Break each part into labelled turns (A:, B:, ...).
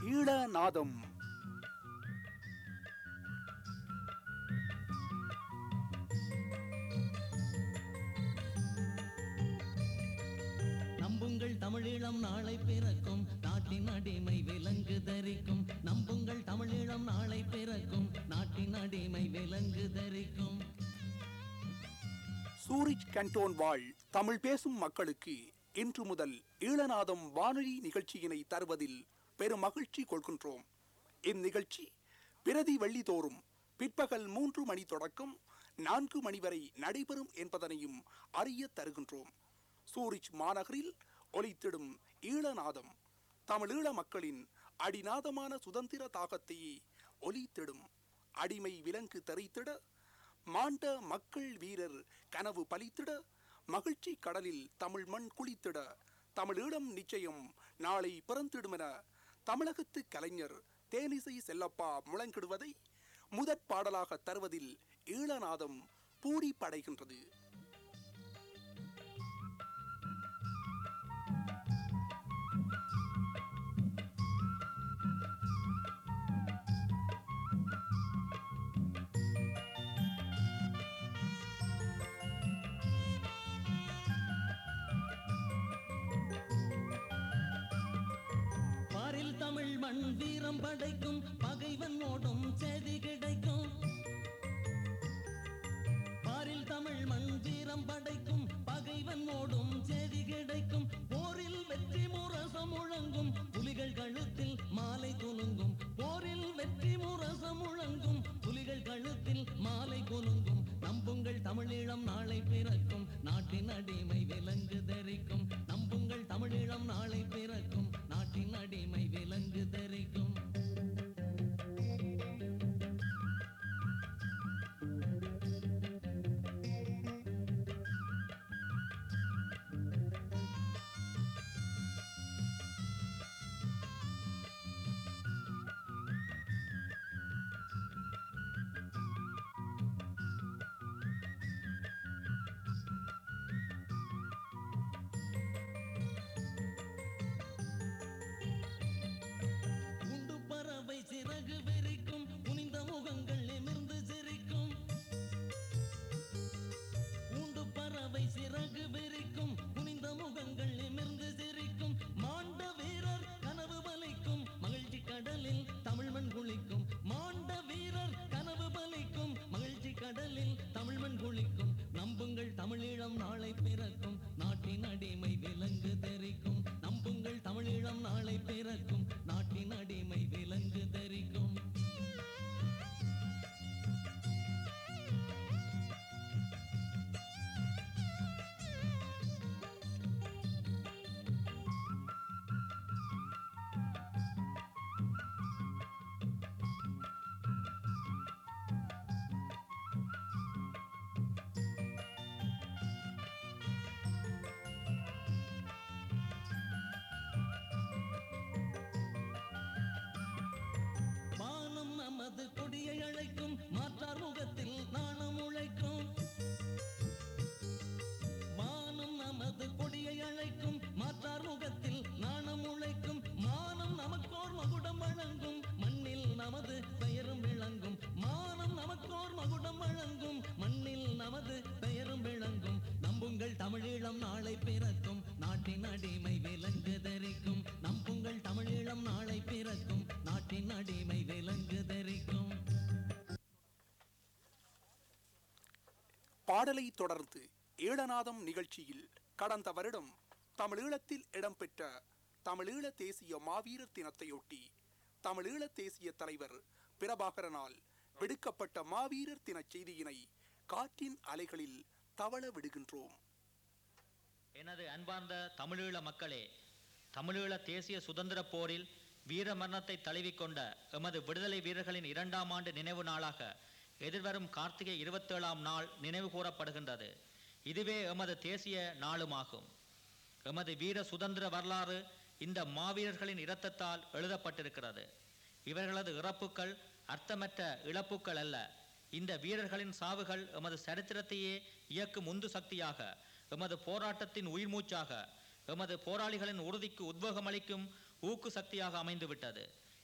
A: ஈழநாதம்
B: நம்புங்கள் தமிழீழம் நாளை பிறக்கும் நாட்டின் அடிமை விலங்கு தரிக்கும் நம்புங்கள் தமிழீழம் நாளை பிறக்கும் நாட்டின் அடிமை விலங்கு தரிக்கும்
A: சூரிச் கண்டோன் வாழ் தமிழ் பேசும் மக்களுக்கு இன்று முதல் ஈழநாதம் வானொலி நிகழ்ச்சியினை தருவதில் பெரும் மகிழ்ச்சி கொள்கின்றோம் இந்நிகழ்ச்சி பிரதி வெள்ளிதோறும் பிற்பகல் மூன்று மணி தொடக்கம் நான்கு மணி வரை நடைபெறும் என்பதனையும் அறிய தருகின்றோம் சூரிச் மாநகரில் ஒலித்திடும் ஈழநாதம் தமிழீழ மக்களின் அடிநாதமான சுதந்திர தாகத்தையே ஒலித்திடும் அடிமை விலங்கு தெரித்திட மாண்ட மக்கள் வீரர் கனவு பலித்திட மகிழ்ச்சி கடலில் தமிழ் மண் குளித்திட தமிழீழம் நிச்சயம் நாளை பிறந்திடுமென தமிழகத்து கலைஞர் தேனிசை செல்லப்பா முழங்கிடுவதை முதற் பாடலாக தருவதில் ஈழநாதம் பூரி படைகின்றது
B: பாரில் தமிழ் மண் வீரம் படைக்கும் பகைவன் ஓடும் செய்தி கிடைக்கும் பாரில் தமிழ் மண் வீரம் படைக்கும் பகைவன் ஓடும் செய்தி கிடைக்கும் போரில் வெற்றி முரசம் முழங்கும் புலிகள் கழுத்தில் மாலை குலுங்கும் போரில் வெற்றி முரசம் முழங்கும் புலிகள் கழுத்தில் மாலை குலுங்கும் நம்புங்கள் தமிழீழம் நாளை பிறக்கும் நாட்டின் அடிமை விலங்கு தரிக்கும் நம்புங்கள் தமிழீழம் நாளை பிறக்கும் நாட்டின் அடிமை விலங்கு தரிக்கும் குண்டு பறவை சிறகு விரிக்கும் குனிந்த முகங்கள் நிமிர்ந்து சிரிக்கும் கூண்டு பறவை சிறகு விரிக்கும் குனிந்த முகங்கள் நிமிர்ந்து சிரிக்கும் மாண்ட வீரர் கனவு பலிக்கும் மகிழ்ச்சி கடலில் தமிழ் மண் குளிக்கும் மாண்ட வீரர் கனவு பலிக்கும் மகிழ்ச்சி கடலில் தமிழ் மண் குளிக்கும் நம்புங்கள் தமிழீழம் நாளை பிறக்கும் நாட்டின் அடிமை விலங்கு தெரிக்கும் நம்புங்கள் தமிழீழம் நாளை பிறக்கும் நாட்டின் அடிமை விலங்கு தெரிக்கும் வானம் நமது கொடியை அழைக்கும் மாற்றார் முகத்தில் நாணம் உழைக்கும் வானம் நமது கொடியை அழைக்கும் மாற்றார் முகத்தில் நாணம் உழைக்கும் மானம் நமக்கோர் மகுடம் வழங்கும் மண்ணில் நமது பெயரும் விளங்கும் மானம் நமக்கோர் மகுடம் வழங்கும் மண்ணில் நமது பெயரும் விளங்கும் நம்புங்கள் தமிழீழம் நாளை பிறக்கும் நாட்டின் அடிமை விலங்கு தரிக்கும் நம்புங்கள் தமிழீழம் நாளை பிறக்கும் நாட்டின் அடிமை விலங்கு தரிக்கும்
A: பாடலை தொடர்ந்து ஈழநாதம் நிகழ்ச்சியில் கடந்த வருடம் தமிழீழத்தில் இடம்பெற்ற தமிழீழ தேசிய மாவீரர் தினத்தையொட்டி தமிழீழ தேசிய தலைவர் பிரபாகரனால் விடுக்கப்பட்ட மாவீரர் தின செய்தியினை காற்றின் அலைகளில் தவள விடுகின்றோம்
C: எனது அன்பார்ந்த தமிழீழ மக்களே தமிழீழ தேசிய சுதந்திர போரில் வீர மரணத்தை தழுவிக்கொண்ட எமது விடுதலை வீரர்களின் இரண்டாம் ஆண்டு நினைவு நாளாக எதிர்வரும் கார்த்திகை இருபத்தேழாம் நாள் நினைவு கூறப்படுகின்றது இதுவே எமது தேசிய நாளுமாகும் எமது வீர சுதந்திர வரலாறு இந்த மாவீரர்களின் இரத்தத்தால் எழுதப்பட்டிருக்கிறது இவர்களது இறப்புக்கள் அர்த்தமற்ற இழப்புக்கள் அல்ல இந்த வீரர்களின் சாவுகள் எமது சரித்திரத்தையே இயக்கும் உந்து சக்தியாக எமது போராட்டத்தின் உயிர் மூச்சாக எமது போராளிகளின் உறுதிக்கு உத்வேகமளிக்கும் ஊக்கு சக்தியாக அமைந்துவிட்டது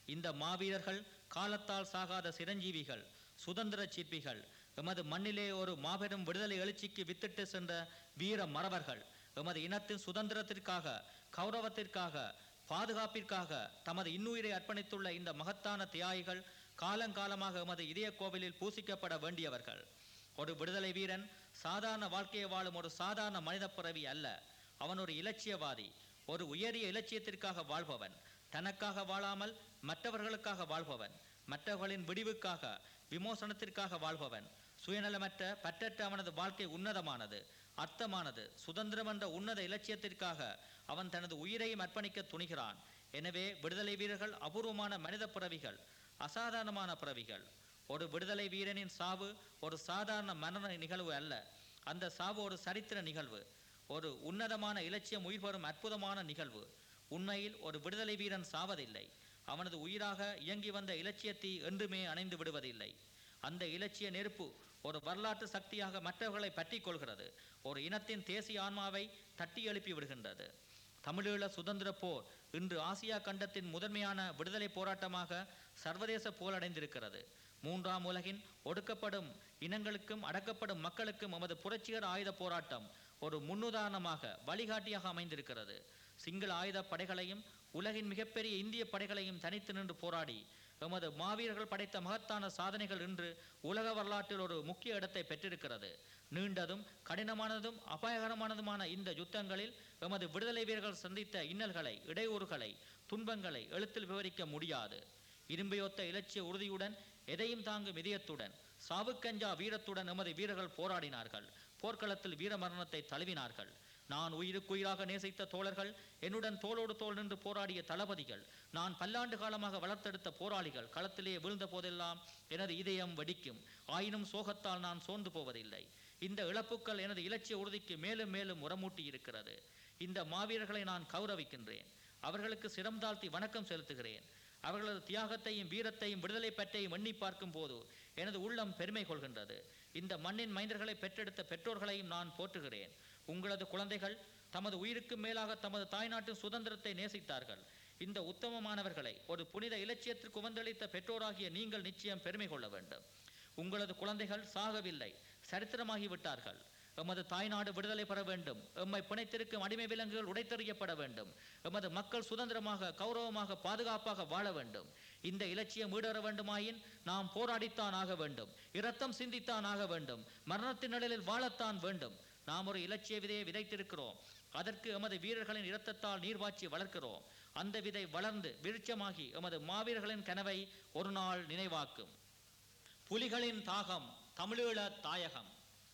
C: இந்த மாவீரர்கள் காலத்தால் சாகாத சிரஞ்சீவிகள் சுதந்திர சிற்பிகள் எமது மண்ணிலே ஒரு மாபெரும் விடுதலை எழுச்சிக்கு வித்திட்டு சென்ற வீர மறவர்கள் எமது இனத்தின் சுதந்திரத்திற்காக கௌரவத்திற்காக பாதுகாப்பிற்காக தமது இன்னுயிரை அர்ப்பணித்துள்ள இந்த மகத்தான தியாகிகள் காலங்காலமாக எமது இதய கோவிலில் பூசிக்கப்பட வேண்டியவர்கள் ஒரு விடுதலை வீரன் சாதாரண வாழ்க்கையை வாழும் ஒரு சாதாரண மனித பிறவி அல்ல அவன் ஒரு இலட்சியவாதி ஒரு உயரிய இலட்சியத்திற்காக வாழ்பவன் தனக்காக வாழாமல் மற்றவர்களுக்காக வாழ்பவன் மற்றவர்களின் விடிவுக்காக விமோசனத்திற்காக வாழ்பவன் சுயநலமற்ற பற்றற்ற அவனது வாழ்க்கை உன்னதமானது அர்த்தமானது சுதந்திரம் என்ற உன்னத இலட்சியத்திற்காக அவன் தனது உயிரையும் அர்ப்பணிக்க துணிகிறான் எனவே விடுதலை வீரர்கள் அபூர்வமான மனித பிறவிகள் அசாதாரணமான பிறவிகள் ஒரு விடுதலை வீரனின் சாவு ஒரு சாதாரண மரண நிகழ்வு அல்ல அந்த சாவு ஒரு சரித்திர நிகழ்வு ஒரு உன்னதமான இலட்சியம் உயிர் பெறும் அற்புதமான நிகழ்வு உண்மையில் ஒரு விடுதலை வீரன் சாவதில்லை அவனது உயிராக இயங்கி வந்த இலட்சியத்தை என்றுமே அணைந்து விடுவதில்லை அந்த இலட்சிய நெருப்பு ஒரு வரலாற்று சக்தியாக மற்றவர்களை பற்றி கொள்கிறது ஒரு இனத்தின் தேசிய ஆன்மாவை தட்டி எழுப்பி விடுகின்றது தமிழீழ சுதந்திர போர் இன்று ஆசியா கண்டத்தின் முதன்மையான விடுதலை போராட்டமாக சர்வதேச போலடைந்திருக்கிறது மூன்றாம் உலகின் ஒடுக்கப்படும் இனங்களுக்கும் அடக்கப்படும் மக்களுக்கும் எமது புரட்சிகர ஆயுத போராட்டம் ஒரு முன்னுதாரணமாக வழிகாட்டியாக அமைந்திருக்கிறது சிங்கள ஆயுத படைகளையும் உலகின் மிகப்பெரிய இந்திய படைகளையும் தனித்து நின்று போராடி எமது மாவீரர்கள் படைத்த மகத்தான சாதனைகள் இன்று உலக வரலாற்றில் ஒரு முக்கிய இடத்தை பெற்றிருக்கிறது நீண்டதும் கடினமானதும் அபாயகரமானதுமான இந்த யுத்தங்களில் எமது விடுதலை வீரர்கள் சந்தித்த இன்னல்களை இடையூறுகளை துன்பங்களை எழுத்தில் விவரிக்க முடியாது இரும்பையொத்த இலட்சிய உறுதியுடன் எதையும் தாங்கும் இதயத்துடன் சாவுக்கஞ்சா வீரத்துடன் எமது வீரர்கள் போராடினார்கள் போர்க்களத்தில் வீர மரணத்தை தழுவினார்கள் நான் உயிருக்குயிராக நேசித்த தோழர்கள் என்னுடன் தோளோடு தோள் நின்று போராடிய தளபதிகள் நான் பல்லாண்டு காலமாக வளர்த்தெடுத்த போராளிகள் களத்திலே விழுந்த போதெல்லாம் எனது இதயம் வெடிக்கும் ஆயினும் சோகத்தால் நான் சோர்ந்து போவதில்லை இந்த இழப்புக்கள் எனது இலட்சிய உறுதிக்கு மேலும் மேலும் உரமூட்டி இருக்கிறது இந்த மாவீரர்களை நான் கௌரவிக்கின்றேன் அவர்களுக்கு சிரம் தாழ்த்தி வணக்கம் செலுத்துகிறேன் அவர்களது தியாகத்தையும் வீரத்தையும் விடுதலை பற்றையும் எண்ணி பார்க்கும் போது எனது உள்ளம் பெருமை கொள்கின்றது இந்த மண்ணின் மைந்தர்களை பெற்றெடுத்த பெற்றோர்களையும் நான் போற்றுகிறேன் உங்களது குழந்தைகள் தமது உயிருக்கு மேலாக தமது தாய்நாட்டின் சுதந்திரத்தை நேசித்தார்கள் இந்த உத்தமமானவர்களை ஒரு புனித இலட்சியத்திற்கு உவந்தளித்த பெற்றோராகிய நீங்கள் நிச்சயம் பெருமை கொள்ள வேண்டும் உங்களது குழந்தைகள் சாகவில்லை சரித்திரமாகி விட்டார்கள் எமது தாய்நாடு விடுதலை பெற வேண்டும் எம்மை பிணைத்திருக்கும் அடிமை விலங்குகள் உடைத்தெறியப்பட வேண்டும் எமது மக்கள் சுதந்திரமாக கௌரவமாக பாதுகாப்பாக வாழ வேண்டும் இந்த இலட்சியம் ஈடேற வேண்டுமாயின் நாம் போராடித்தான் ஆக வேண்டும் இரத்தம் சிந்தித்தான் ஆக வேண்டும் மரணத்தின் நிழலில் வாழத்தான் வேண்டும் நாம் ஒரு இலட்சிய விதையை விதைத்திருக்கிறோம் அதற்கு எமது வீரர்களின் இரத்தத்தால் நீர்வாய்ச்சி வளர்க்கிறோம் அந்த விதை வளர்ந்து விருட்சமாகி எமது மாவீரர்களின் கனவை ஒரு நாள் நினைவாக்கும் புலிகளின் தாகம் தமிழீழ தாயகம்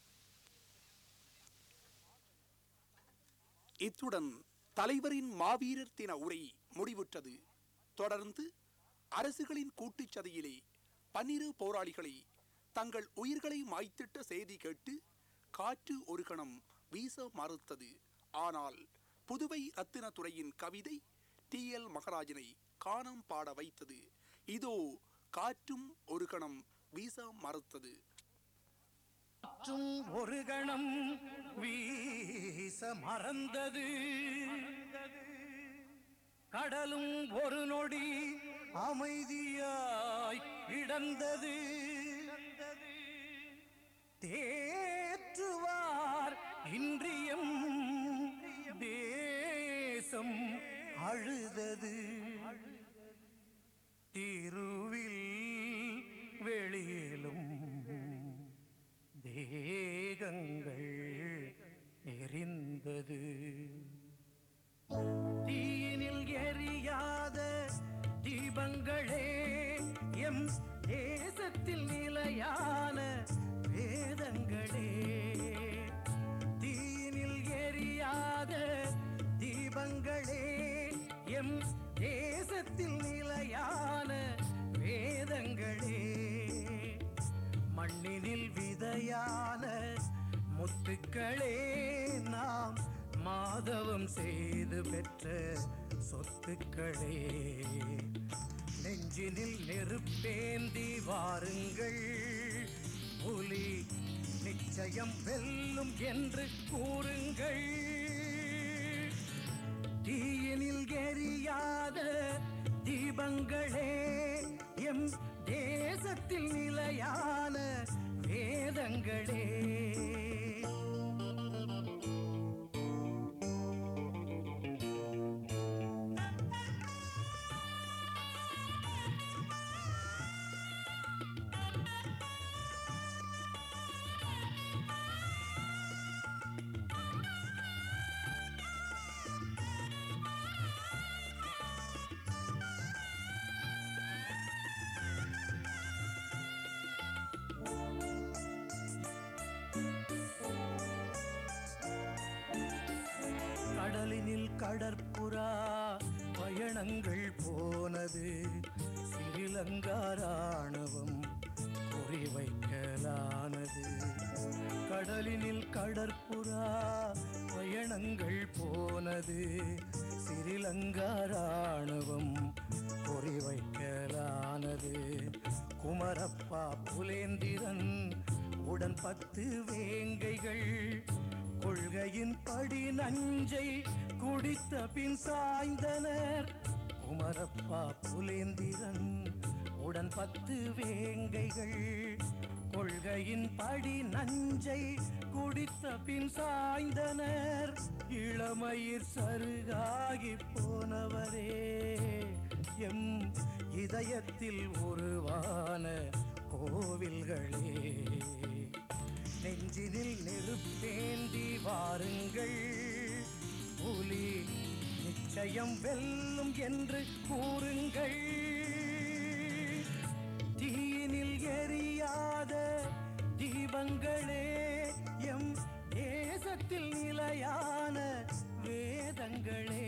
A: இத்துடன் தலைவரின் மாவீரர் தின உரை முடிவுற்றது தொடர்ந்து அரசுகளின் கூட்டுச் சதியிலே பன்னிரு போராளிகளை தங்கள் உயிர்களை மாய்த்திட்ட செய்தி கேட்டு காற்று ஒரு கணம் வீச மறுத்தது ஆனால் புதுவை ரத்தினத்துறையின் கவிதை டி எல் மகராஜனை காணம் பாட வைத்தது இதோ காற்றும் ஒரு கணம் வீச மறுத்தது
D: காற்றும் ஒரு கணம் வீச மறந்தது கடலும் ஒரு நொடி அமைதியாய் கிடந்தது தேற்றுவார் இன்றியம் தேசம் அழுதது திருவில் வெளியிலும் தேகங்கள் எரிந்தது தீயினில் எரியாத தீபங்களே எம் தேசத்தில் நிலையான வேதங்களே தீயினில் எரியாத தீபங்களே எம் தேசத்தில் நிலையான வேதங்களே மண்ணினில் விதையான முத்துக்களே நாம் மாதவம் செய்து பெற்ற சொத்துக்களே நெஞ்சினில் நெருப்பேந்தி வாருங்கள் புலி நிச்சயம் வெல்லும் என்று கூறுங்கள் தீயினில் எரியாத தீபங்களே எம் தேசத்தில் நிலையான வேதங்களே கடலினில் கடற்புறா பயணங்கள் போனது ஸ்ரீலங்காராணுவம் குறிவைக்கலானது கடலினில் கடற்புறா பயணங்கள் போனது ஸ்ரீலங்காராணுவம் குறிவைக்கலானது குமரப்பா புலேந்திரன் உடன் பத்து வேங்கைகள் கொள்கையின் படி நஞ்சை குடித்த பின் சாய்ந்தனர் குமரப்பா புலேந்திரன் உடன் பத்து வேங்கைகள் கொள்கையின் படி நஞ்சை குடித்த பின் சாய்ந்தனர் இளமயிர் சருகாகி போனவரே எம் இதயத்தில் உருவான கோவில்களே நெஞ்சினில் நெருப்பேந்தி வாருங்கள் புலி நிச்சயம் வெல்லும் என்று கூறுங்கள் தீயினில் எரியாத தீபங்களே எம் தேசத்தில் நிலையான வேதங்களே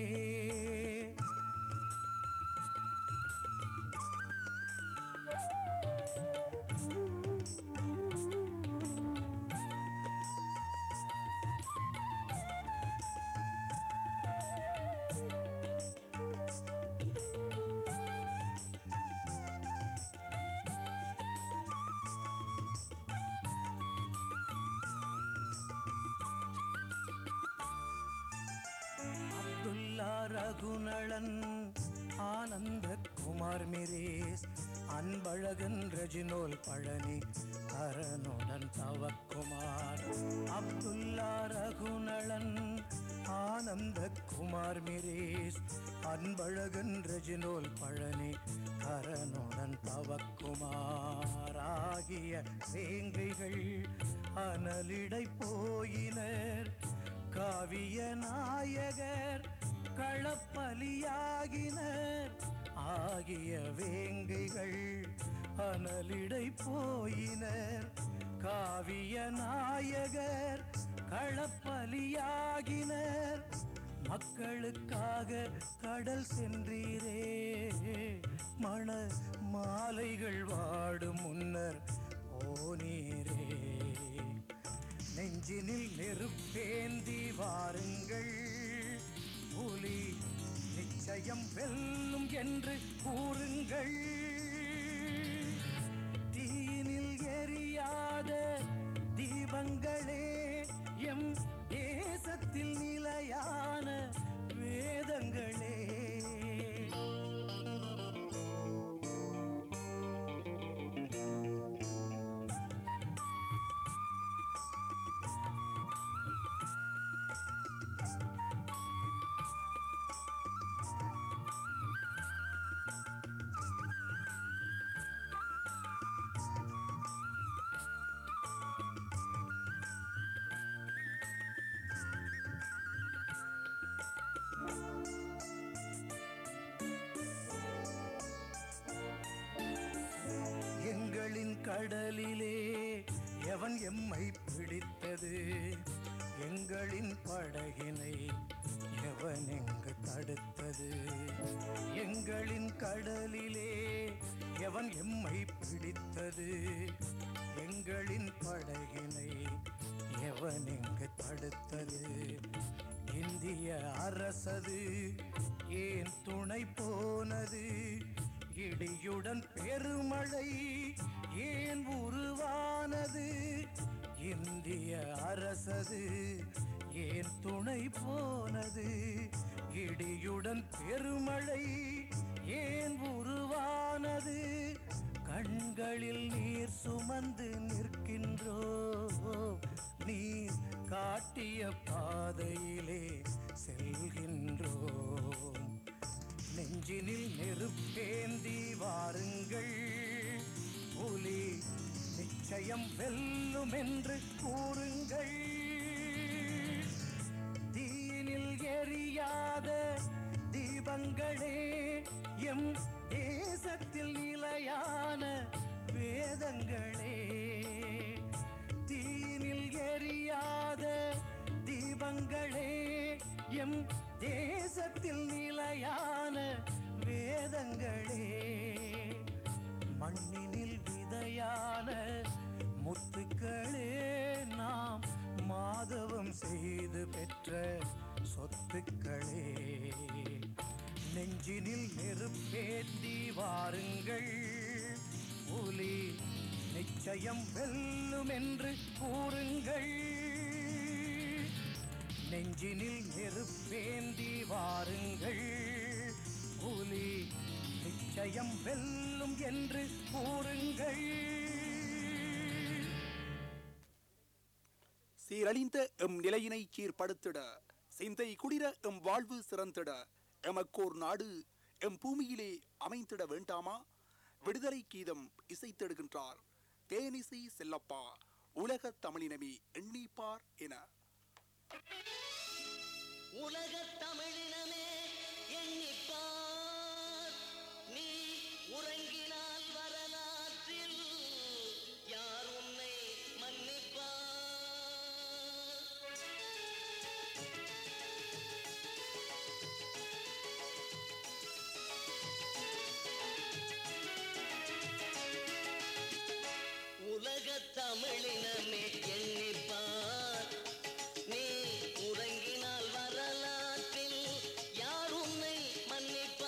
D: அப்துல்லா ரகுநளன் ஆனந்த குமார் மிரேஸ் அன்பழகன் ரெஜினோல் பழனி அரணுடன் தவக்குமார் அப்துல்லா ரகுநளன் ஆனந்த குமார் மிரேஸ் அன்பழகன் ரெஜினோல் பழனி கரனுடன் தவக்குமார் ஆகிய வேங்கைகள் அனலிடை போயினர் காவிய நாயகர் களப்பலியாகினர் ஆகிய வேங்கைகள் அனலிடை போயினர் காவிய நாயகர் களப்பலியாகினர் மக்களுக்காக கடல் சென்றீரே மண மாலைகள் வாடும் முன்னர் போனீரே நெஞ்சினில் நெருப்பேந்தி வாருங்கள் புலி நிச்சயம் வெல்லும் என்று கூறுங்கள் தீயினில் எரியாத தீபங்களே எம் தேசத்தில் நிலையான வேதங்களே எங்களின் கடலிலே எவன் எம்மை பிடித்தது எங்களின் படகினை எவன் எங்கு தடுத்தது எங்களின் கடலிலே எவன் எம்மை பிடித்தது எங்களின் படகினை எவன் எங்கு தடுத்தது இந்திய அரசது ஏன் துணை போனது இடியுடன் பெருமழை ஏன் உருவானது இந்திய அரசது ஏன் துணை போனது இடியுடன் பெருமழை ஏன் உருவானது வந்து நிற்கின்றோம் நீ காட்டிய பாதையிலே செல்கின்றோம் நெஞ்சினில் நெருப்பேந்தி வாருங்கள் புலி நிச்சயம் வெல்லும் என்று கூறுங்கள் தீயினில் எரியாத தீபங்களே எம் தேசத்தில் நிலையான வேதங்களே தீயினில் எரியாத தீபங்களே எம் தேசத்தில் நிலையான வேதங்களே மண்ணினில் விதையான முத்துக்களே நாம் மாதவம் செய்து பெற்ற சொத்துக்களே நெஞ்சினில் நெருப்பேந்தி வாருங்கள் புலி நிச்சயம் வெல்லும் என்று கூறுங்கள் நெஞ்சினில் நெருப்பேந்தி வாருங்கள் புலி நிச்சயம் வெல்லும் என்று கூறுங்கள்
A: சீரழிந்த எம் நிலையினை சீர்படுத்திட சிந்தை குளிர எம் வாழ்வு சிறந்திட எமக்கோர் நாடு எம் பூமியிலே அமைந்திட வேண்டாமா விடுதலை கீதம் இசைத்திடுகின்றார் தேனிசை செல்லப்பா உலக தமிழினமே எண்ணிப்பார் என
B: உலகத் தமிழினமே எண்ணிப்பார் நீ உறங்கினால் வரலாற்றில் யார் உன்னை மன்னிப்பார் உலகத் தமிழினமே எண்ணிப்பார் நீ உறங்கினால் வரலாற்றில் யார் உன்னை மன்னிப்பார்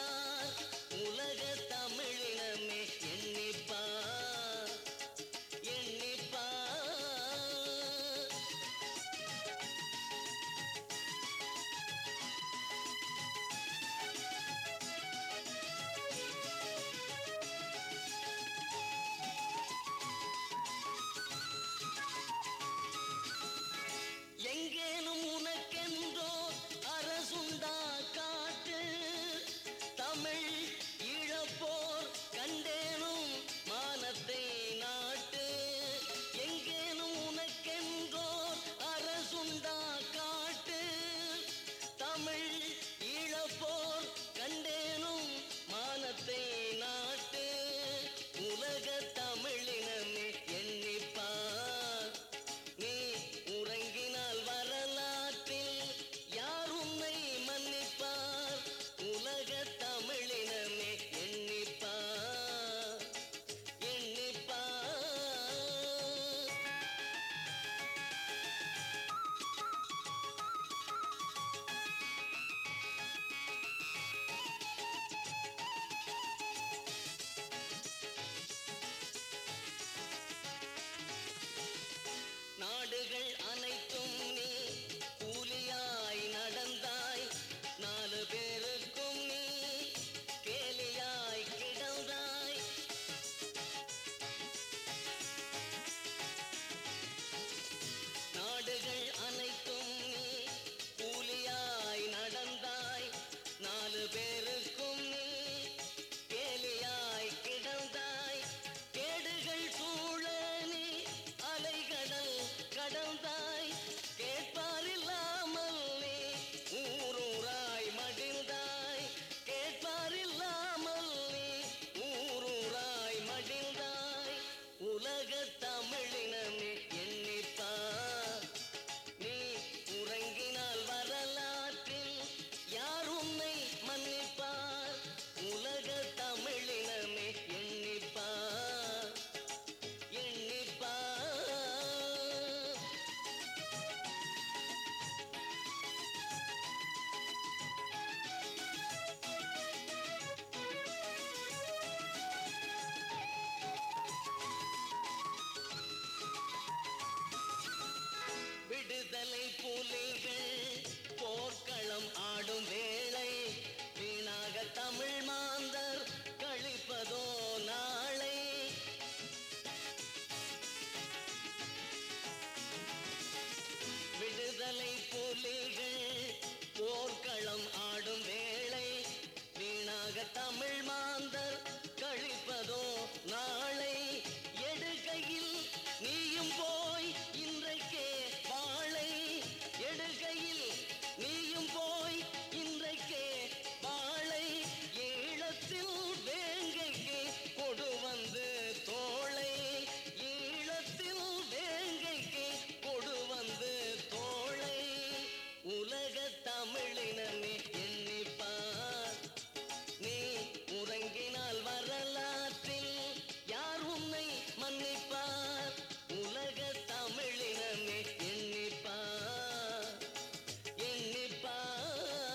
E: தமிழ் மாந்தர் கழிப்பதோ நாளை எடுகையில் நீயும் போய் இன்றைக்கே வாழை எடுகையில் நீயும் போய் இன்றைக்கே வாழை ஈழத்தில் வேங்கைக்கு கொடு வந்து தோளை ஈழத்தில் வேங்கைக்கு கொடு வந்து தோளை உலக தமிழினமே எண்ணிப்பார் நீ உறங்கினால் வரலாற்றில் யார் உன்னை மன்னிப்பார் உலக தமிழினமே எண்ணிப்பார் எண்ணிப்பார்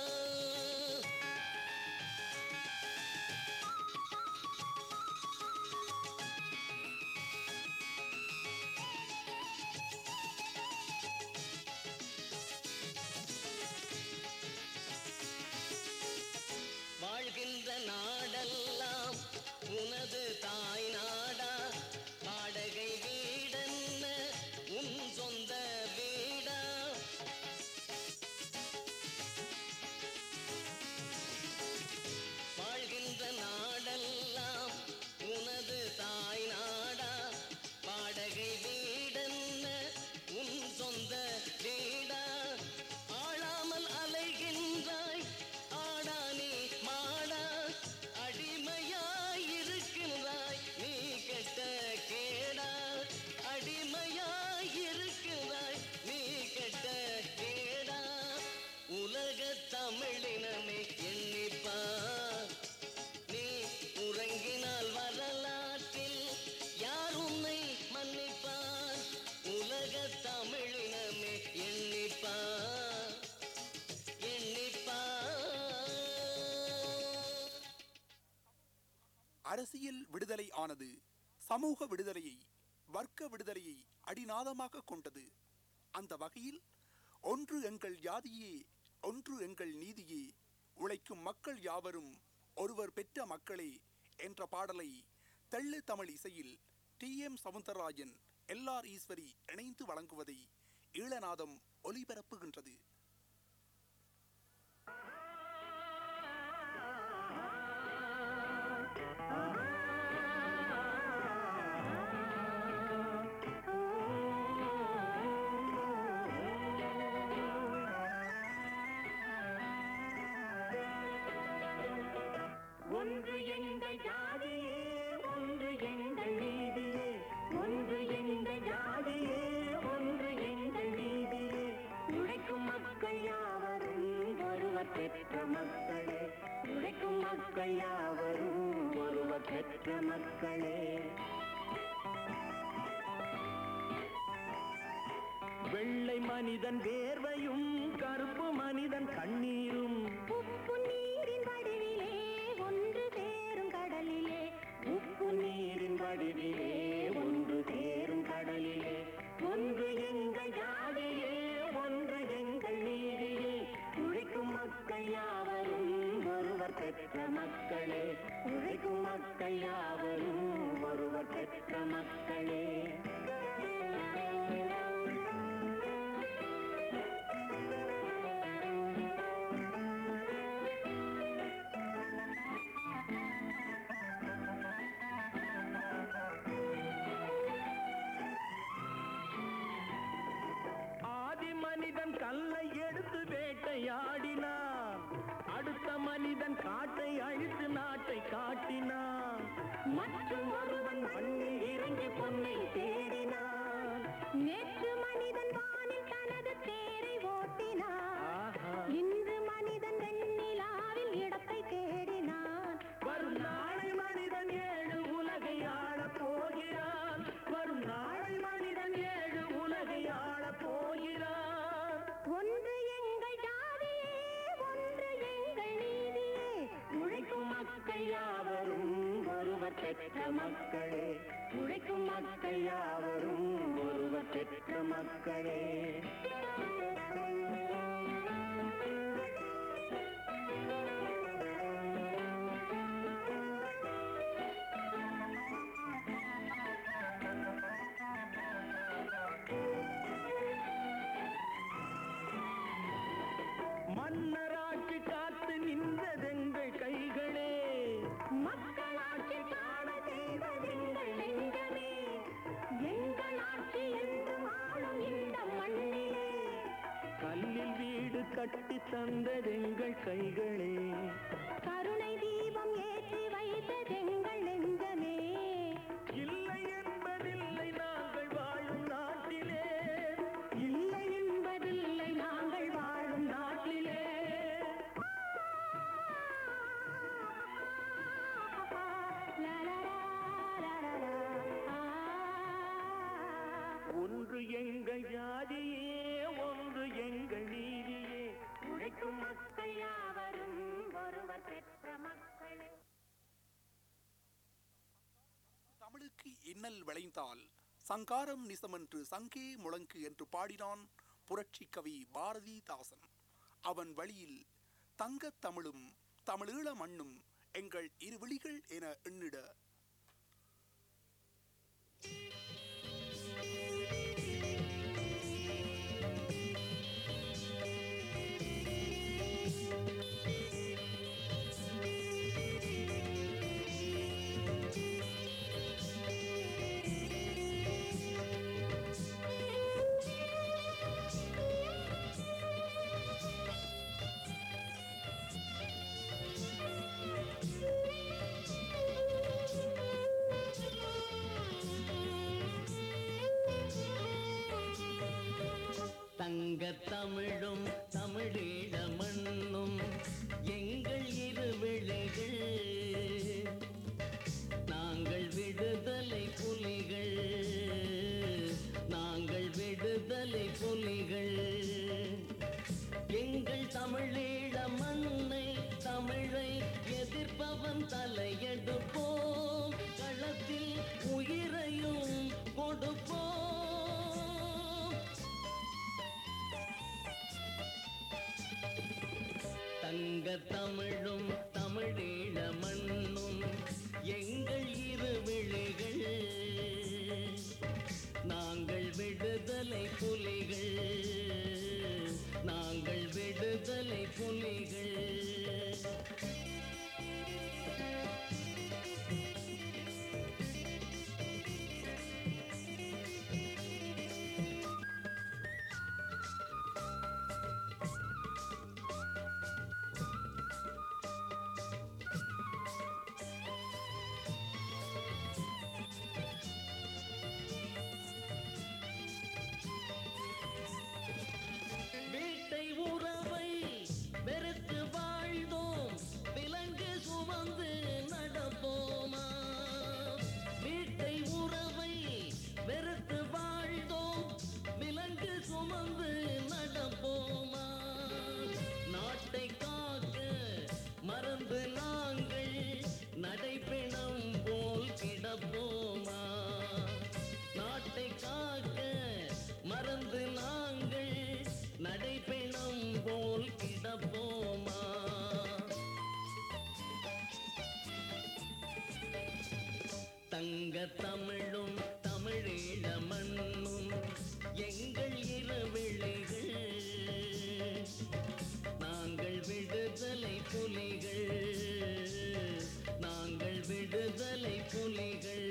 E: வாழ்கின்ற நாடெல்லாம் உனது தாய் நாடா வாடகை வீடென்ன உன் சொந்த வீடா வாழ்கின்ற நாடெல்லாம் உனது தாய் நாடா வாடகை வீடென்ன உன் சொந்த வீடா ஆளாமல் அலைகின்றாய் ஆடா நீ மாடா அடிமையாய் இருக்கின்றாய் நீ கெட்ட கேடா அடிமையாய் இருக்கின்றாய் நீ கெட்ட கேடா உலக தமிழினமே எண்ணிப்பார் நீ உறங்கினால் வரலாற்றில் யார் உன்னை மன்னிப்பார் உலக தமிழினமே எண்ணிப்பார் எண்ணிப்பார்
A: அரசியல் விடுதலை ஆனது சமூக விடுதலையை வர்க்க விடுதலையை அடிநாதமாக கொண்டது அந்த வகையில் ஒன்று எங்கள் ஜாதியே ஒன்று எங்கள் நீதியே உழைக்கும் மக்கள் யாவரும் ஒருவர் பெற்ற மக்களே என்ற பாடலை தெள்ளு தமிழ் இசையில் T M Soundararajan L R Eswari இணைந்து வழங்குவதை ஈழநாதம் ஒலிபரப்புகின்றது
F: ஒன்று எங்கள் ஜாதியே ஒன்று எங்கள் நீதியே ஒன்று எங்கள் ஜாதியே ஒன்று எங்கள் நீதியே உழைக்கும் மக்கள் யாவரும் ஒருவர் பெற்ற மக்களே உழைக்கும் மக்கள் யாவரும் ஒருவர் பெற்ற மக்களே
D: வெள்ளை மனிதன் வேர்வையும் கருப்பு மனிதன் கண்ணீரும்
F: உப்பு நீரின் வடிவிலே ஒன்று சேரும் கடலிலே உப்பு நீரின் வடிவிலே ஒன்று சேரும் கடலிலே ஒன்று எங்கள் ஜாதியே ஒன்று எங்கள் நீதியே உழைக்கும் மக்கள் யாவரும் ஒருவர் பெற்ற மக்களே உழைக்கும் மக்கள் யாவரும் ஒருவர் பெற்ற மக்களே
D: ஆதி மனிதன் கல்லை எடுத்து வேட்டையாடினான் அடுத்த மனிதன் காட்டை அழித்து நாட்டை காட்டினான்
F: மற்றும் ஒருவன் மண்ணில் இறங்கி பொன்னை தேடினான் நேற்று மனிதன் வானில் தனது தேரை ஓட்டினான்
D: ஆஹா.
F: இன்று மனிதன் வெண்ணிலாவில் இடத்தை தேடினான்
D: வரும் நாளை மனிதன் ஏழு உலகை ஆளப் போகிறான் வரும் நாளை மனிதன் ஏழு உலகை ஆளப் போகிறான்
F: ஒன்று எங்கள் ஜாதியே ஒன்று எங்கள் நீதியே உழைக்கும் மக்கள் யாவரும் ஒருவர் பெற்ற மக்களே உழைக்கும் மக்கள் யாவரும் ஒருவர் பெற்ற மக்களே
D: மன்னராட்சி காத்து நின்றதெங்கள் கைகளே தந்ததெங்கள் கைகளே
F: கருணை தீபம் ஏற்றி வைத்ததெங்கள் நெஞ்சமே
D: இல்லை என்பதில்லை நாங்கள் வாழும் நாட்டிலே
F: இல்லை என்பதில்லை நாங்கள் வாழும் நாட்டிலே
D: ஒன்று எங்கள் ஜாதியே ஒன்று எங்கள் நீதியே
F: உழைக்கும் மக்கள் யாவரும் ஒருவர் பெற்ற மக்களே
A: தமிழுக்கு இன்னல் விளைந்தால் சங்காரம் நிசமென்று சங்கே முழங்கு என்று பாடினான் புரட்சி கவி பாரதிதாசன் அவன் வழியில் தங்கத் தமிழும் தமிழீழ மண்ணும் எங்கள் இரு விழிகள் என எண்ணிட
B: தங்க தமிழும் தமிழீழ மண்ணும் எங்கள் இரு விழிகள் நாங்கள் விடுதலை புலிகள் நாங்கள் விடுதலை புலிகள் எங்கள் தமிழீழ மண்ணை தமிழை எதிர்ப்பவன் தலையெடுப்போம் களத்தில் உயிரையும் கொடுப்போம் தங்க தமிழும் தமிழீழ மண்ணும் எங்கள் இரு விழிகள் நாங்கள் விடுதலை புலிகள் நாங்கள் விடுதலை புலிகள் வீட்டை உறவை வெறுத்து வாழ்ந்தோம் விலங்கு சுமந்து நடப்போமா வீட்டை உறவை வெறுத்து வாழ்ந்தோம் விலங்கு சுமந்து நடப்போமா நாட்டை காக்க மறந்து நாங்கள் நடைப்பிணம் போல் கிடப்போமா நாட்டை காக்க மறந்து நாங்கள் நடைப்பிணம் போல் கிடப்போமா தங்க தமிழும் தமிழீழ மண்ணும் எங்கள் இரு விழிகள் நாங்கள் விடுதலை புலிகள் நாங்கள் விடுதலை புலிகள்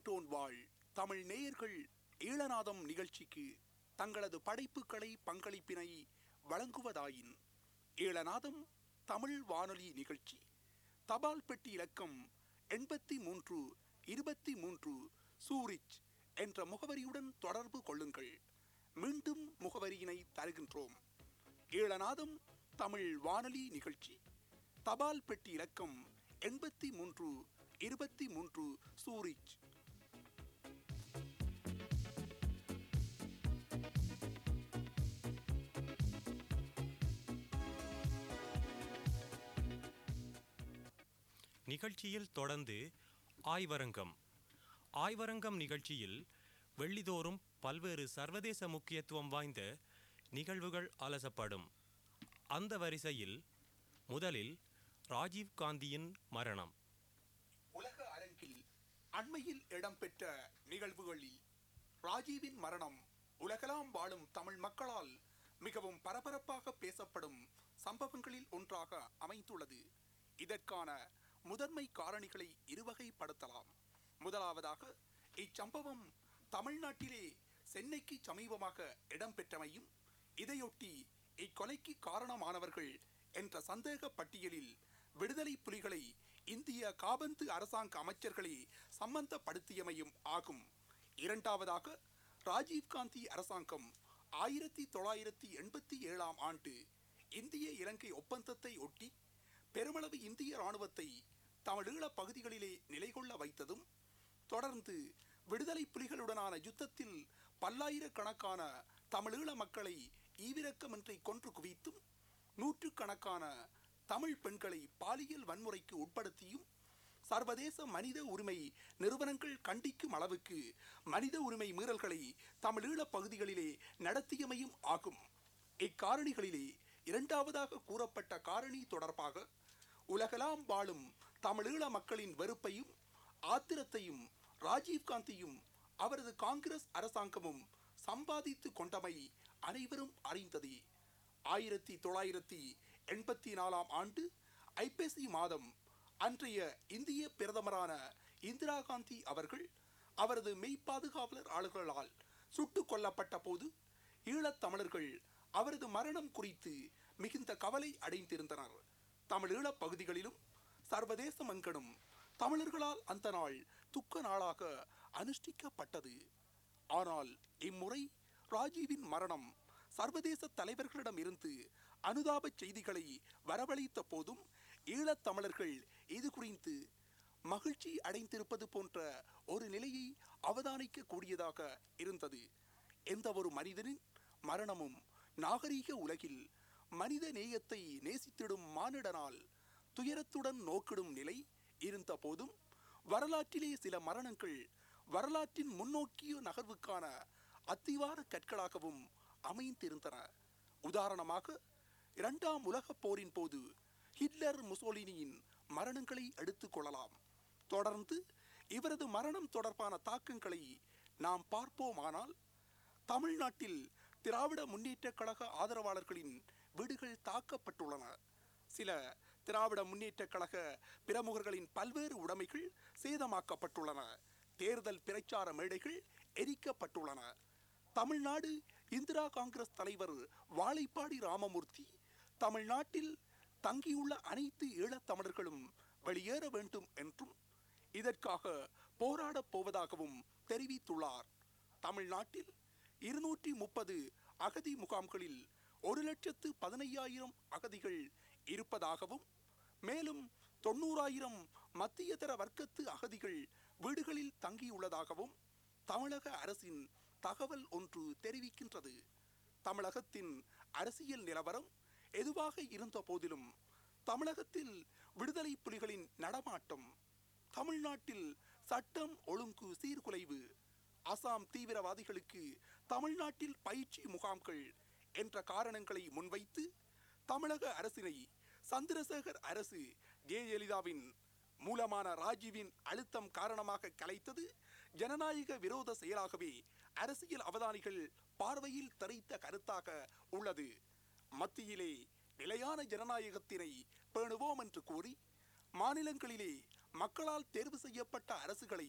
A: கேட்டோன் வாழ் தமிழ் நேயர்கள் ஈழநாதம் நிகழ்ச்சிக்கு தங்களது படைப்புகளை பங்களிப்பினை வழங்குவதாயின் ஈழநாதம் தமிழ் வானொலி நிகழ்ச்சி தபால் பெட்டி இலக்கம் எண்பத்தி மூன்று இருபத்தி மூன்று சூரிச் என்ற முகவரியுடன் தொடர்பு கொள்ளுங்கள் மீண்டும் முகவரியினை தருகின்றோம் ஈழநாதம் தமிழ் வானொலி நிகழ்ச்சி தபால் பெட்டி இலக்கம் எண்பத்தி மூன்று இருபத்தி மூன்று சூரிச்
G: நிகழ்ச்சியில் தொடர்ந்து ஆய்வரங்கம் ஆய்வரங்கம் நிகழ்ச்சியில் வெள்ளிதோறும் பல்வேறு சர்வதேச முக்கியத்துவம் வாய்ந்த நிகழ்வுகள் அலசப்படும் அந்த வரிசையில் முதலில் ராஜீவ் காந்தியின் மரணம்
A: உலக அரங்கில் அண்மையில் இடம்பெற்ற நிகழ்வுகளில் ராஜீவின் மரணம் உலகெல்லாம் வாழும் தமிழ் மக்களால் மிகவும் பரபரப்பாக பேசப்படும் சம்பவங்களில் ஒன்றாக அமைந்துள்ளது இதற்கான முதன்மை காரணிகளை இருவகைப்படுத்தலாம் முதலாவதாக இச்சம்பவம் தமிழ்நாட்டிலே சென்னைக்கு சமீபமாக இடம்பெற்றமையும் இதையொட்டி இக்கொலைக்கு காரணமானவர்கள் என்ற சந்தேக பட்டியலில் விடுதலை புலிகளை இந்திய காபந்து அரசாங்க அமைச்சர்களே சம்பந்தப்படுத்தியமையும் ஆகும் இரண்டாவதாக ராஜீவ்காந்தி அரசாங்கம் ஆயிரத்தி தொள்ளாயிரத்தி எண்பத்தி ஏழாம் ஆண்டு இந்திய இலங்கை ஒப்பந்தத்தை ஒட்டி பெருமளவு இந்திய இராணுவத்தை தமிழீழ பகுதிகளிலே நிலைகொள்ள வைத்ததும் தொடர்ந்து விடுதலை புலிகளுடனான யுத்தத்தில் பல்லாயிரக்கணக்கான தமிழீழ மக்களை ஈவிரக்கமின்றி கொன்று குவித்தும் நூற்றுக்கணக்கான தமிழ் பெண்களை பாலியல் வன்முறைக்கு உட்படுத்தியும் சர்வதேச மனித உரிமை நிறுவனங்கள் கண்டிக்கும் அளவுக்கு மனித உரிமை மீறல்களை தமிழீழ பகுதிகளிலே நடத்தியமையும் ஆகும் இக்காரணிகளிலே இரண்டாவதாக கூறப்பட்ட காரணி தொடர்பாக உலகெல்லாம் வாழும் தமிழீழ மக்களின் வெறுப்பையும் ஆத்திரத்தையும் ராஜீவ்காந்தியும் அவரது காங்கிரஸ் அரசாங்கமும் சம்பாதித்து கொண்டமை அனைவரும் அறிந்ததே ஆயிரத்தி தொள்ளாயிரத்தி எண்பத்தி நாலாம் ஆண்டு ஐப்பசி மாதம் அன்றைய இந்திய பிரதமரான இந்திரா காந்தி அவர்கள் அவரது மெய்ப்பாதுகாவலர் ஆளுகளால் சுட்டுக் கொல்லப்பட்ட போது ஈழத் தமிழர்கள் அவரது மரணம் குறித்து மிகுந்த கவலை அடைந்திருந்தனர் தமிழீழப் பகுதிகளிலும் சர்வதேசமெங்கனும் தமிழர்களால் அந்த நாள் துக்க நாளாக அனுஷ்டிக்கப்பட்டது ஆனால் இம்முறை ராஜீவின் மரணம் சர்வதேச தலைவர்களிடம் இருந்து அனுதாப செய்திகளை வரவழைத்த போதும் ஈழத் தமிழர்கள் இது குறித்து மகிழ்ச்சி அடைந்திருப்பது போன்ற ஒரு நிலையை அவதானிக்க கூடியதாக இருந்தது எந்த ஒரு மனிதனின் மரணமும் நாகரீக உலகில் மனித நேயத்தை நேசித்திடும் மானிடனால் துயரத்துடன் நோக்கிடும் நிலை இருந்த போதும் வரலாற்றிலே சில மரணங்கள் வரலாற்றின் முன்னோக்கிய நகர்வுக்கான அத்திவார கற்களாகவும் அமைந்திருந்தன உதாரணமாக இரண்டாம் உலகப் போரின் போது ஹிட்லர் முசோலினியின் மரணங்களை எடுத்துக் கொள்ளலாம் தொடர்ந்து இவரது மரணம் தொடர்பான தாக்கங்களை நாம் பார்ப்போமானால் தமிழ்நாட்டில் திராவிட முன்னேற்றக் கழக ஆதரவாளர்களின் வீடுகள் தாக்கப்பட்டுள்ளன சில திராவிட முன்னேற்றக் கழக பிரமுகர்களின் பல்வேறு உடைமைகள் சேதமாக்கப்பட்டுள்ளன தேர்தல் பிரச்சார மேடைகள் எரிக்கப்பட்டுள்ளன தமிழ்நாடு இந்திரா காங்கிரஸ் தலைவர் வாழைப்பாடி ராமமூர்த்தி தமிழ்நாட்டில் தங்கியுள்ள அனைத்து ஈழத் தமிழர்களும் வெளியேற வேண்டும் என்றும் இதற்காக போராடப் போவதாகவும் தெரிவித்துள்ளார் தமிழ்நாட்டில் இருநூற்றி முப்பது அகதி முகாம்களில் ஒரு லட்சத்து பதினையாயிரம் அகதிகள் இருப்பதாகவும் மேலும் தொண்ணூறாயிரம் மத்தியதர வர்க்கத்து அகதிகள் வீடுகளில் தங்கியுள்ளதாகவும் தமிழக அரசின் தகவல் ஒன்று தெரிவிக்கின்றது தமிழகத்தின் அரசியல் நிலவரம் எதுவாக இருந்த போதிலும் தமிழகத்தில் விடுதலை புலிகளின் நடமாட்டம் தமிழ்நாட்டில் சட்டம் ஒழுங்கு சீர்குலைவு அசாம் தீவிரவாதிகளுக்கு தமிழ்நாட்டில் பயிற்சி முகாம்கள் என்ற காரணங்களை முன்வைத்து தமிழக அரசினை சந்திரசேகர் அரசு ஜெயலலிதாவின் மூலமான ராஜீவின் அழுத்தம் காரணமாக கலைத்தது ஜனநாயக விரோத செயலாகவே அரசியல் அவதானிகள் பார்வையில் தெரித்த கருத்தாக உள்ளது மத்தியிலே நிலையான ஜனநாயகத்தினை பேணுவோம் என்று கூறி மாநிலங்களிலே மக்களால் தேர்வு செய்யப்பட்ட அரசுகளை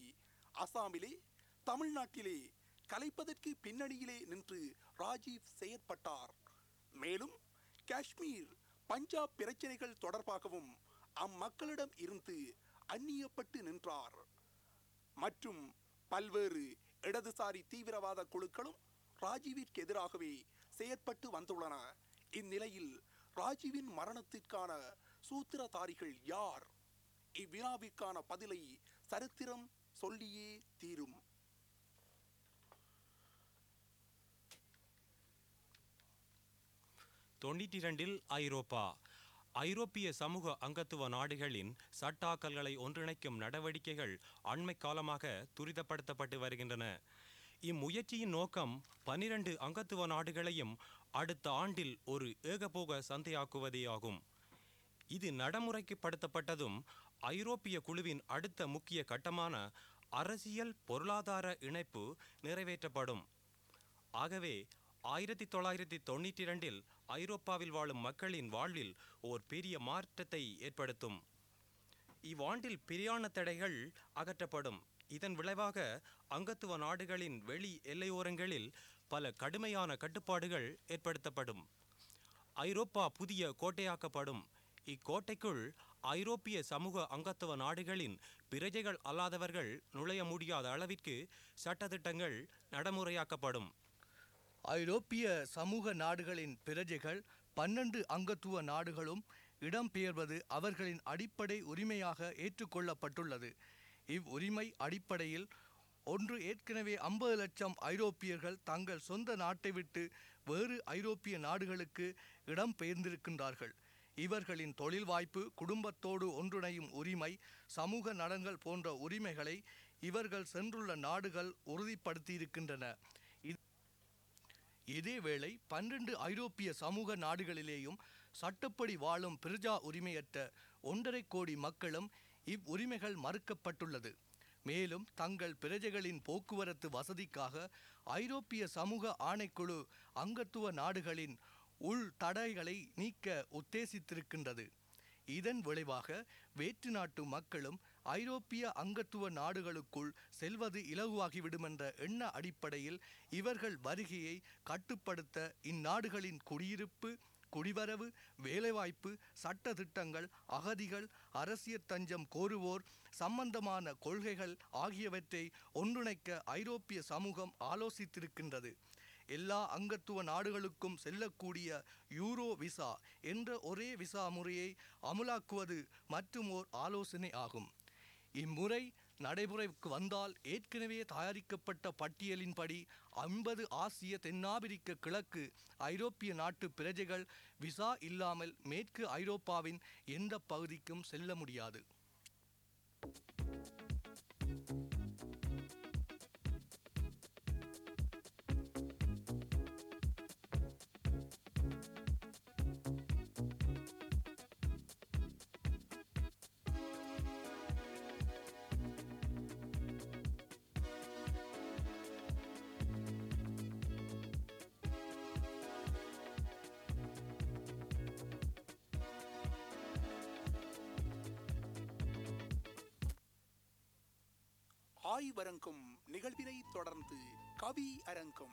A: அசாமிலே தமிழ்நாட்டிலே கலைப்பதற்கு பின்னணியிலே நின்று ராஜீவ் செயற்பட்டார் மேலும் காஷ்மீர் பஞ்சாப் பிரச்சனைகள் தொடர்பாகவும் அம்மக்களிடம் இருந்து அந்நியப்பட்டு நின்றார் மற்றும் பல்வேறு இடதுசாரி தீவிரவாத குழுக்களும் ராஜீவிற்கு எதிராகவே செயற்பட்டு வந்துள்ளன இந்நிலையில் ராஜீவின் மரணத்திற்கான சூத்திரதாரிகள் யார் இவ்வினாவிற்கான பதிலை சரித்திரம் சொல்லியே தீரும்
G: தொண்ணூற்றி இரண்டில் ஐரோப்பா ஐரோப்பிய சமூக அங்கத்துவ நாடுகளின் சட்டாக்கல்களை ஒன்றிணைக்கும் நடவடிக்கைகள் அண்மை காலமாக துரிதப்படுத்தப்பட்டு வருகின்றன இம்முயற்சியின் நோக்கம் பனிரண்டு அங்கத்துவ நாடுகளையும் அடுத்த ஆண்டில் ஒரு ஏகபோக சந்தையாக்குவதேயாகும் இது நடைமுறைப்படுத்தப்பட்டதும் ஐரோப்பிய குழுவின் அடுத்த முக்கிய கட்டமான அரசியல் பொருளாதார இணைப்பு நிறைவேற்றப்படும் ஆகவே ஆயிரத்தி தொள்ளாயிரத்தி தொண்ணூற்றி இரண்டில் ஐரோப்பாவில் வாழும் மக்களின் வாழ்வில் ஓர் பெரிய மாற்றத்தை ஏற்படுத்தும் இவ்வாண்டில் பிரியாண தடைகள் அகற்றப்படும் இதன் விளைவாக அங்கத்துவ நாடுகளின் வெளி எல்லையோரங்களில் பல கடுமையான கட்டுப்பாடுகள் ஏற்படுத்தப்படும் ஐரோப்பா புதிய கோட்டையாக்கப்படும் இக்கோட்டைக்குள் ஐரோப்பிய சமூக அங்கத்துவ நாடுகளின் பிரஜைகள் அல்லாதவர்கள் நுழைய முடியாத அளவிற்கு சட்டதிட்டங்கள் நடைமுறையாக்கப்படும்
H: ஐரோப்பிய சமூக நாடுகளின் பிரஜைகள் பன்னெண்டு அங்கத்துவ நாடுகளும் இடம்பெயர்வது அவர்களின் அடிப்படை உரிமையாக ஏற்றுக்கொள்ளப்பட்டுள்ளது இவ்வுரிமை அடிப்படையில் ஒன்று ஏற்கனவே ஐம்பது லட்சம் ஐரோப்பியர்கள் தங்கள் சொந்த நாட்டை விட்டு வேறு ஐரோப்பிய நாடுகளுக்கு இடம்பெயர்ந்திருக்கின்றார்கள் இவர்களின் தொழில் வாய்ப்பு குடும்பத்தோடு ஒன்றிணையும் உரிமை சமூக நலன்கள் போன்ற உரிமைகளை இவர்கள் சென்றுள்ள நாடுகள் உறுதிப்படுத்தியிருக்கின்றன இது- இதேவேளை பன்னிரண்டு ஐரோப்பிய சமூக நாடுகளிலேயும் சட்டப்படி வாழும் பிரஜா உரிமையற்ற ஒன்றரை கோடி மக்களும் இவ்வுரிமைகள் மறுக்கப்பட்டுள்ளது மேலும் தங்கள் பிரஜைகளின் போக்குவரத்து வசதிக்காக ஐரோப்பிய சமூக ஆணைக்குழு அங்கத்துவ நாடுகளின் உள் தடைகளை நீக்க உத்தேசித்திருக்கின்றது இதன் விளைவாக வேற்று நாட்டு மக்களும் ஐரோப்பிய அங்கத்துவ நாடுகளுக்குள் செல்வது இலகுவாகிவிடும் என்ற எண்ண அடிப்படையில் இவர்கள் வருகையை கட்டுப்படுத்த இந்நாடுகளின் குடியிருப்பு குடிவரவு வேலைவாய்ப்பு சட்ட திட்டங்கள் அகதிகள் அரசியல் தஞ்சம் கோருவோர் சம்பந்தமான கொள்கைகள் ஆகியவற்றை ஒன்றிணைக்க ஐரோப்பிய சமூகம் ஆலோசித்திருக்கின்றது எல்லா அங்கத்துவ நாடுகளுக்கும் செல்லக்கூடிய யூரோ விசா என்ற ஒரே விசா முறையை அமுலாக்குவது மற்றும் ஓர் ஆலோசனை ஆகும் இம்முறை நடைமுறைக்கு வந்தால் ஏற்கனவே தயாரிக்கப்பட்ட பட்டியலின்படி ஐம்பது ஆசிய தென்னாப்பிரிக்க கிழக்கு ஐரோப்பிய நாட்டு பிரஜைகள் விசா இல்லாமல் மேற்கு ஐரோப்பாவின் எந்த பகுதிக்கும் செல்ல முடியாது
A: ஆய்வரங்கம் நிகழ்வினை தொடர்ந்து கவி அரங்கம்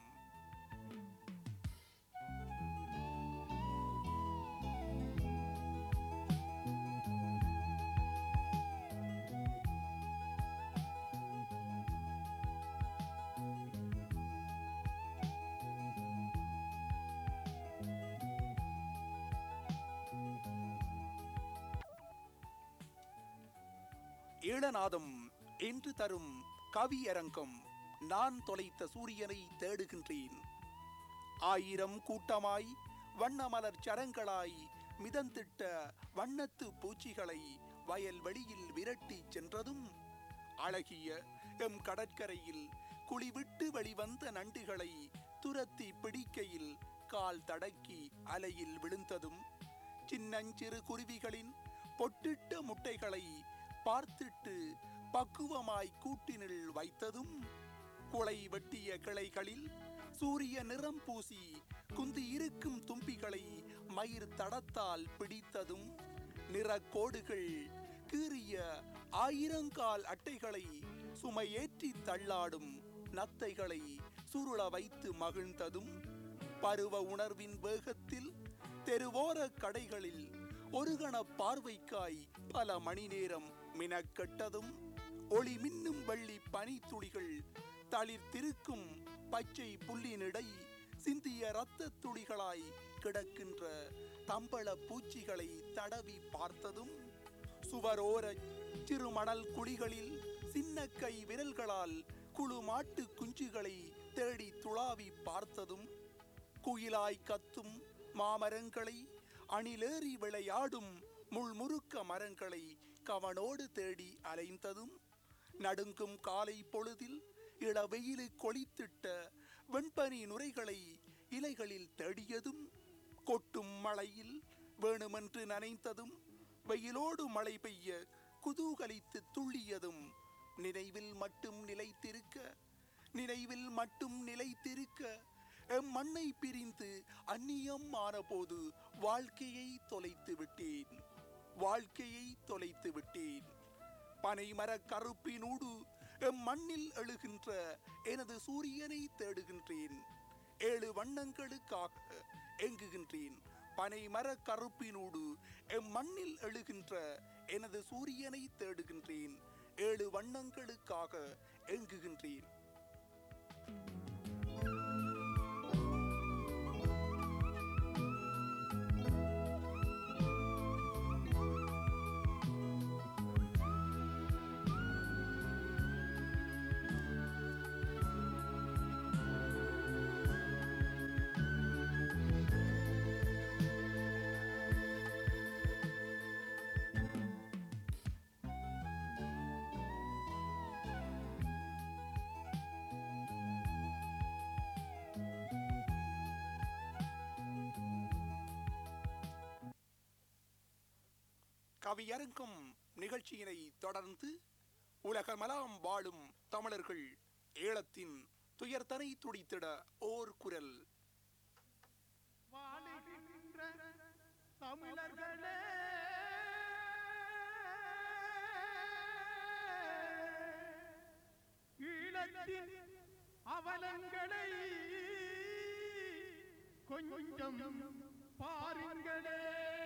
A: ஈழநாதம் என்று தரும் கவி அரங்கம் நான் தொலைத்த சூரியனை தேடுகின்றேன் ஆயிரம் கூட்டமாய் வண்ணமலர் சரங்களாய் மிதந்திட்ட வண்ணத்து பூச்சிகளை வயல் வெளியில் விரட்டி சென்றதும் அழகிய எம் கடற்கரையில் குழிவிட்டு வெளிவந்த நண்டுகளை துரத்தி பிடிக்கையில் கால் தடக்கி அலையில் விழுந்ததும் சின்னஞ்சிறு குருவிகளின் பொட்டிட்ட முட்டைகளை பார்த்திட்டு பக்குவமாய் கூட்டினில் வைத்ததும் குலை வெட்டிய கிளைகளில் சூரிய நிறம் பூசி குந்தி இருக்கும் தும்பிகளை மயிர் தடத்தால் பிடித்ததும் நிறக்கோடுகள் கீறிய ஆயிரங்கால் அட்டைகளை சுமையேற்றி தள்ளாடும் நத்தைகளை சுருள வைத்து மகிழ்ந்ததும் பருவ உணர்வின் வேகத்தில் தெருவோர கடைகளில் ஒரு கண பார்வைக்காய் பல மணி நேரம் மினக்கெட்டதும் ஒளி மின்னும் வெள்ளி பனித்துளிகள் தளிர்த்திருக்கும் பச்சை புல்லினிடை சிந்திய இரத்த துளிகளாய் கிடக்கின்ற தம்பள பூச்சிகளை தடவி பார்த்ததும் சுவரோர சிறுமணல் குழிகளில் சின்ன கை விரல்களால் குழு மாட்டு குஞ்சுகளை தேடி துளாவி பார்த்ததும் குயிலாய் கத்தும் மாமரங்களை அணிலேறி விளையாடும் முள்முறுக்க மரங்களை கவனோடு தேடி அலைந்ததும் நடுங்கும் காலை பொழுதில் இளவெயிலு கொளித்திட்ட வெண்பனி நுரைகளை இலைகளில் தேடியதும் கொட்டும் மழையில் வேணுமென்று நனைந்ததும் வெயிலோடு மழை பெய்ய குதூகலித்து துள்ளியதும் நினைவில் மட்டும் நிலைத்திருக்க நினைவில் மட்டும் நிலைத்திருக்க எம் மண்ணை பிரிந்து அந்நியம் ஆனபோது வாழ்க்கையை தொலைத்து விட்டேன் வாழ்க்கையை தொலைத்து விட்டேன் பனைமர கருப்பினூடு எம் மண்ணில் எழுகின்ற எனது சூரியனை தேடுகின்றேன் ஏழு வண்ணங்களுக்காக எங்குகின்றேன் பனைமர கருப்பினூடு எம் மண்ணில் எழுகின்ற எனது சூரியனை தேடுகின்றேன் ஏழு வண்ணங்களுக்காக எங்குகின்றேன் கவியரங்கம் நிகழ்ச்சியினை தொடர்ந்து உலகமெல்லாம் வாழும் தமிழர்கள் ஏலத்தின் துயர்தனை துடித்திட ஓர் குரல்
I: வாழுகின்ற தமிழர்களே ஈழத்தின் அவலங்களை கொஞ்சம் பாருங்களே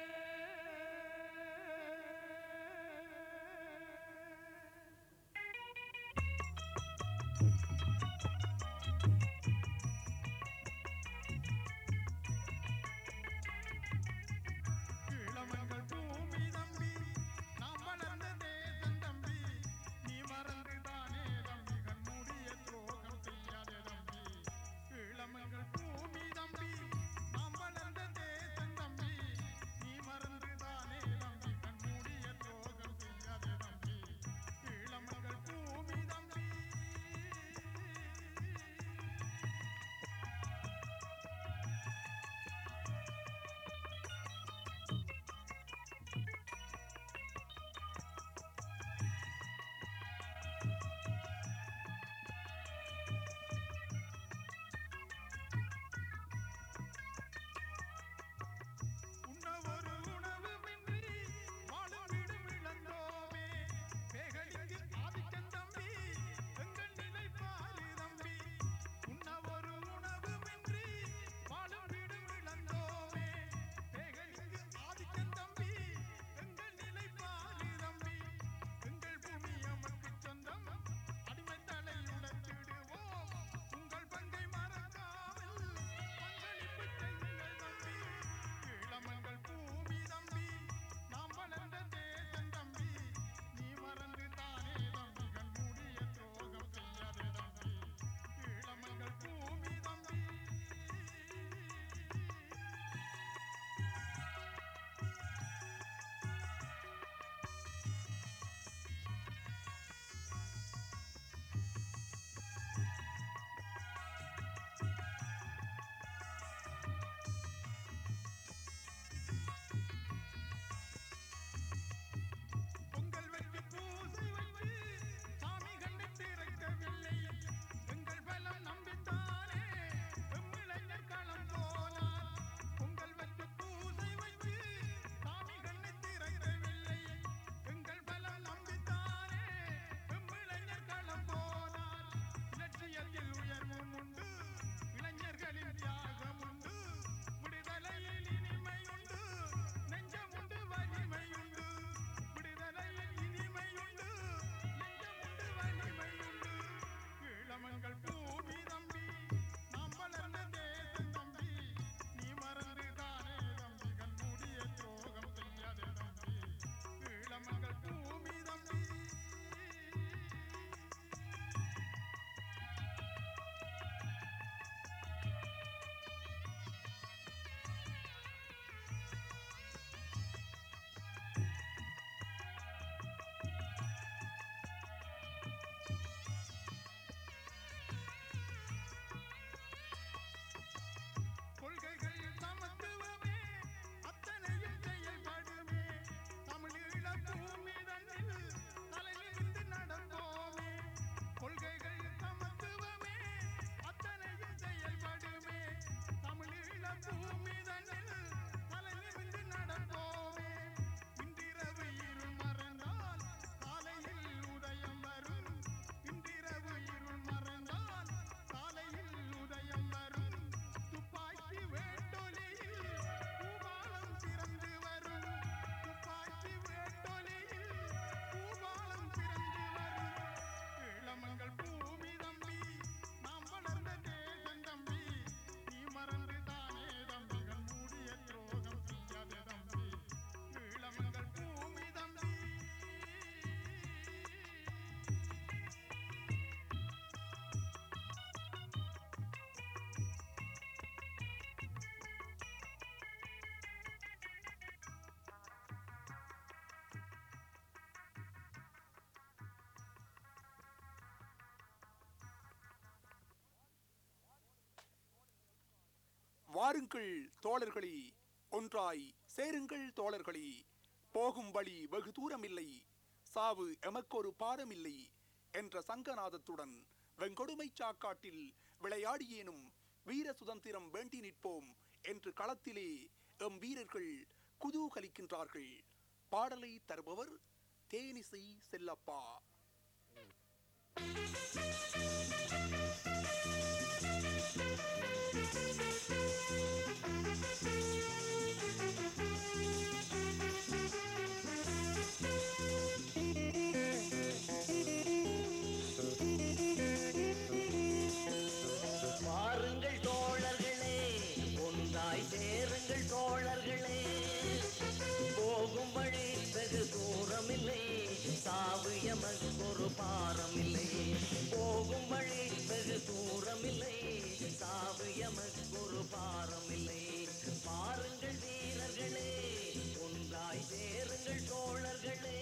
I: இளமங்கள் பூமி தம்பி நாம் வளர்ந்த தேசம் தம்பி நீ மறந்துதானே தம்பி கண்மூடிய துரோகம் செய்யாதே தம்பி இளமங்கள் பூமி தம்பி நாம் வளர்ந்த தேசம் தம்பி நீ
A: வாருங்கள் தோழர்களே ஒன்றாய் சேருங்கள் தோழர்களே போகும் வழி வெகு தூரமில்லை சாவு எமக்கொரு பாரமில்லை என்ற சங்கநாதத்துடன் வெங்கொடுமை சாக்காட்டில் விளையாடியேனும் வீர சுதந்திரம் வேண்டி நிற்போம் என்று களத்திலே எம் வீரர்கள் குதூகலிக்கின்றார்கள் பாடலை தருபவர் தேனிசை செல்லப்பா
E: பாருங்கள் தோழர்களே ஒன்றாய் சேருங்கள் தோழர்களே போகும் வழி வெகு தூரமில்லை சாவு எமக்கொரு பாரமில்லை போகும் வழி வெகு தூரமில்லை சாவு எமக்கொரு பாரமில்லை பாருங்கள் வீரர்களே ஒன்றாய் சேருங்கள் தோழர்களே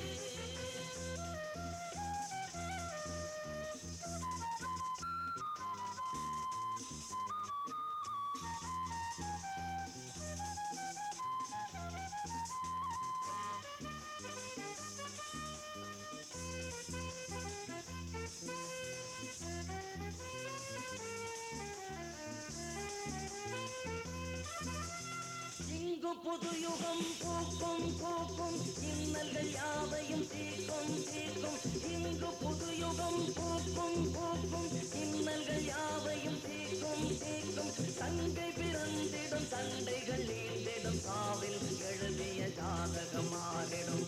E: இங்கு புது யுகம் பூக்கும் பூக்கும் இன்னல்கள் யாவையும் தீர்க்கும் தீர்க்கும் இங்கு புது யுகம் பூக்கும் பூக்கும் இன்னல்கள் யாவையும் தீர்க்கும் தீர்க்கும் தங்கை பிறந்திடும் சண்டைகள் நீண்டிடும் சாவில் எழுதிய ஜாதகம் மாறிடும்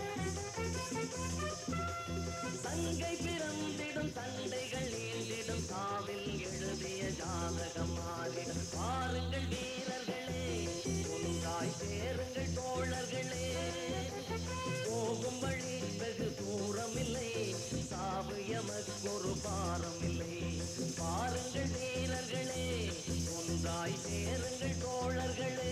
E: தங்கை பிறந்திடும் சண்டைகள் நீண்டிடும் சாவில் எழுதிய ஜாதகம் மாறிடும் பாருங்கள் வீரர்களே ஒன்றாய் சேருங்கள் தோழர்களே போகும் வழி வெகு தூரமில்லை சாவு எமக்கொரு பாரமில்லை பாருங்கள் வீரர்களே ஒன்றாய் சேருங்கள் தோழர்களே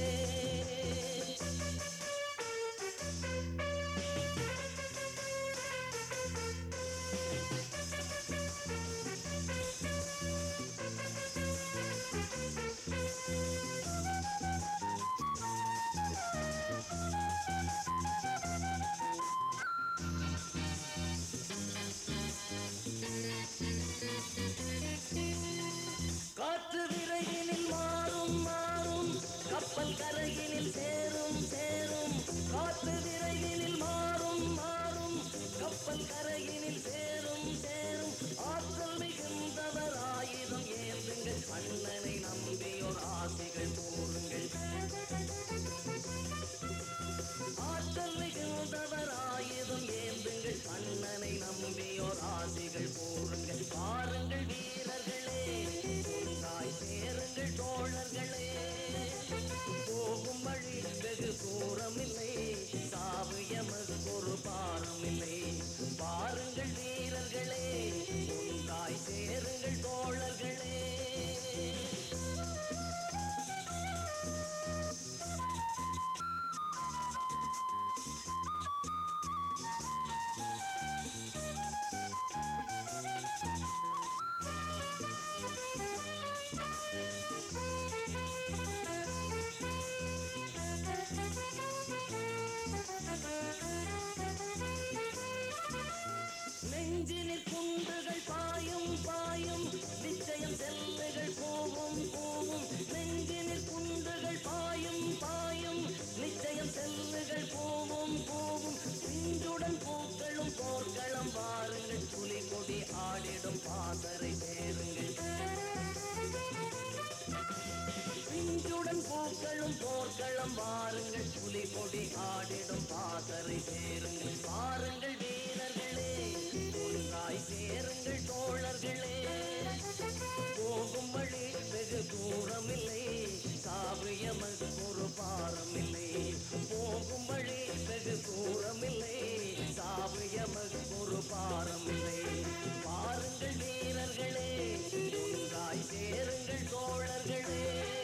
E: காற்று விரைவினில் மாறும் மாறும் கப்பல் கரையினில் சேரும் சேரும் காற்று விரைவினில் மாறும் மாறும் கப்பல் கரையினில் சேரும் சேரும் ஆற்றல் மிகுந்தவர் ஆயுதம் ஏந்துங்கள் அண்ணனை நம்பியோர் ஆசைகள் கூறுங்கள் ஆற்றல் மிகுந்தவர் ஆயுதம் ஏந்துங்கள் அண்ணனை நம்பியோர் ஆசைகள் கூறுங்கள் பாருங்கள் வீரர்களே ஒன்றாய் சேருங்கள் தோழர்களே போகும் வழி வெகு தூரமில்லை சாவு எமக்கொரு பாரமில்லை பாருங்கள் வீரர்களே ஒன்றாய் சேருங்கள் தோழர்களே நெஞ்சினில் குண்டுகள் பாயும் பாயும் நிச்சயம் செல்லுகள் போவும் போவும் நெஞ்சினில் குண்டுகள் பாயும் பாயும் நிச்சயம் செல்லுகள் போவும் போவும் பிஞ்சுடன் பூக்களும் போர்க்களம் வாருங்கள் புலி கொடி ஆடிடும் பாதரை சேருங்கள் பிஞ்சுடன் பூக்களும் போர்க்களம் வாருங்கள் புலி கொடி ஆடிடும் பாதரை சேருங்கள் பாருங்கள் வீரர்களே ஒன்றாய் சேருங்கள் தோழர்களே போகும் வழி வெகு தூரமில்லை சாவு எமக்கு ஒரு பாரமில்லை போகும் வழி வெகு தூரமில்லை சாவு எமக்கு ஒரு பாரமில்லை பாருங்கள் வீரர்களே ஒன்றாய் சேருங்கள் தோழர்களே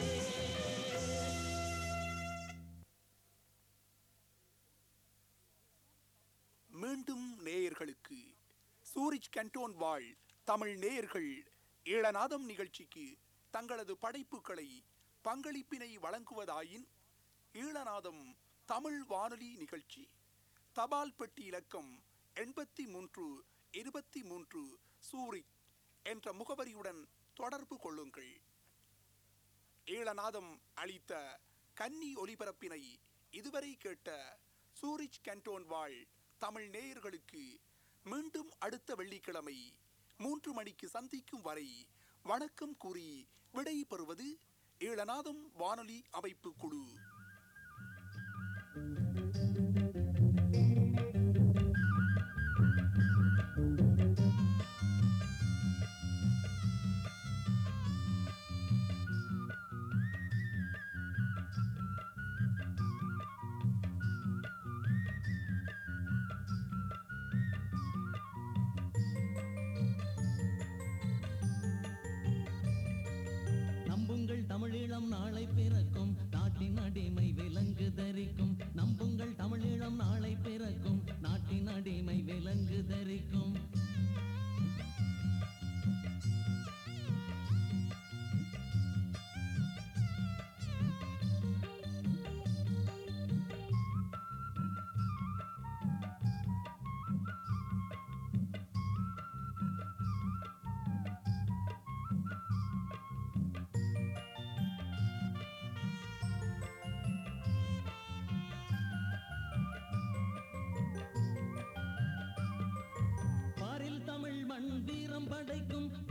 A: மீண்டும் நேயர்களுக்கு சூரிஜ் கண்டோன் வாழ் தமிழ் நேயர்கள் ஈழநாதம் நிகழ்ச்சிக்கு தங்களது படைப்புகளை பங்களிப்பினை வழங்குவதாயின் ஈழநாதம் தமிழ் வானொலி நிகழ்ச்சி தபால் பெட்டி இலக்கம் எண்பத்தி மூன்று இருபத்தி மூன்று சூரிச் என்ற முகவரியுடன் தொடர்பு கொள்ளுங்கள் ஈழநாதம் அளித்த கன்னி ஒலிபரப்பினை இதுவரை கேட்ட சூரிச் கண்டோன் வாழ் தமிழ் நேயர்களுக்கு மீண்டும் அடுத்த வெள்ளிக்கிழமை மூன்று மணிக்கு சந்திக்கும் வரை வணக்கம் கூறி விடை பெறுவது ஈழநாதம் வானொலி அமைப்பு குழு
B: நம்புங்கள் தமிழீழம் நாளை பிறக்கும் நாட்டின் அடிமை விலங்கு தரிக்கும் நம்புங்கள் தமிழீழம் நாளை பிறக்கும் நாட்டின் அடிமை விலங்கு தரிக்கும் பாரில் தமிழ் மண் வீரம் படைக்கும்